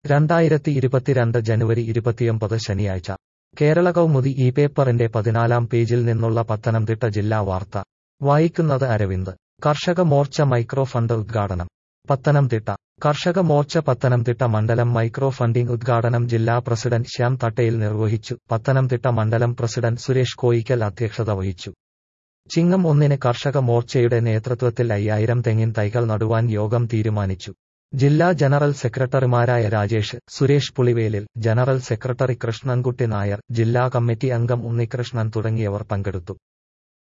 രണ്ടായിരത്തി ഇരുപത്തിരണ്ട് ജനുവരി ഇരുപത്തിയൊമ്പത് ശനിയാഴ്ച കേരള കൗമുദി ഈ പേപ്പറിന്റെ പതിനാലാം പേജിൽ നിന്നുള്ള പത്തനംതിട്ട ജില്ലാ വാർത്ത വായിക്കുന്നത് അരവിന്ദ് കർഷക മോർച്ച മൈക്രോ ഫണ്ട് ഉദ്ഘാടനം പത്തനംതിട്ട കർഷക മോർച്ച പത്തനംതിട്ട മണ്ഡലം മൈക്രോ ഫണ്ടിംഗ് ഉദ്ഘാടനം ജില്ലാ പ്രസിഡന്റ് ശ്യാം തട്ടയിൽ നിർവഹിച്ചു പത്തനംതിട്ട മണ്ഡലം പ്രസിഡന്റ് സുരേഷ് കോയിക്കൽ അധ്യക്ഷത വഹിച്ചു ചിങ്ങം ഒന്നിന് കർഷക മോർച്ചയുടെ നേതൃത്വത്തിൽ അയ്യായിരം തെങ്ങിൻ തൈകൾ നടുവാൻ യോഗം തീരുമാനിച്ചു ജില്ലാ ജനറൽ സെക്രട്ടറിമാരായ രാജേഷ് സുരേഷ് പുളിവേലിൽ ജനറൽ സെക്രട്ടറി കൃഷ്ണൻകുട്ടി നായർ ജില്ലാ കമ്മിറ്റി അംഗം ഉണ്ണികൃഷ്ണൻ തുടങ്ങിയവർ പങ്കെടുത്തു